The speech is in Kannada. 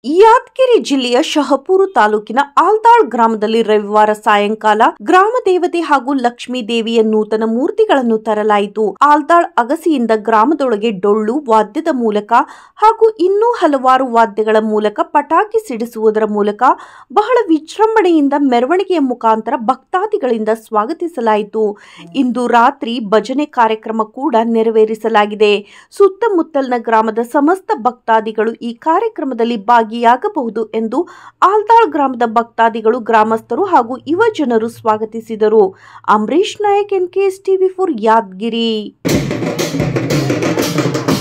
ಯಾದಗಿರಿ ಜಿಲ್ಲೆಯ ಶಹಪೂರು ತಾಲೂಕಿನ ಆಲ್ದಾಳ್ ಗ್ರಾಮದಲ್ಲಿ ರವಿವಾರ ಸಾಯಂಕಾಲ ಗ್ರಾಮ ದೇವತೆ ಹಾಗೂ ಲಕ್ಷ್ಮೀ ದೇವಿಯ ನೂತನ ಮೂರ್ತಿಗಳನ್ನು ತರಲಾಯಿತು ಆಲ್ದಾಳ್ ಅಗಸಿಯಿಂದ ಗ್ರಾಮದೊಳಗೆ ಡೊಳ್ಳು ವಾದ್ಯದ ಮೂಲಕ ಹಾಗೂ ಇನ್ನೂ ಹಲವಾರು ವಾದ್ಯಗಳ ಮೂಲಕ ಪಟಾಕಿ ಸಿಡಿಸುವುದರ ಮೂಲಕ ಬಹಳ ವಿಜೃಂಭಣೆಯಿಂದ ಮೆರವಣಿಗೆಯ ಮುಖಾಂತರ ಭಕ್ತಾದಿಗಳಿಂದ ಸ್ವಾಗತಿಸಲಾಯಿತು ಇಂದು ರಾತ್ರಿ ಭಜನೆ ಕಾರ್ಯಕ್ರಮ ಕೂಡ ನೆರವೇರಿಸಲಾಗಿದೆ ಸುತ್ತಮುತ್ತಲಿನ ಗ್ರಾಮದ ಸಮಸ್ತ ಭಕ್ತಾದಿಗಳು ಈ ಕಾರ್ಯಕ್ರಮದಲ್ಲಿ ಭಾಗಿಯಾಗಬಹುದು ಎಂದು ಆಲ್ದಾಳ್ ಗ್ರಾಮದ ಭಕ್ತಾದಿಗಳು ಗ್ರಾಮಸ್ಥರು ಹಾಗೂ ಯುವ ಜನರು ಸ್ವಾಗತಿಸಿದರು Ambareesh Nayak N K S TV four Yadgir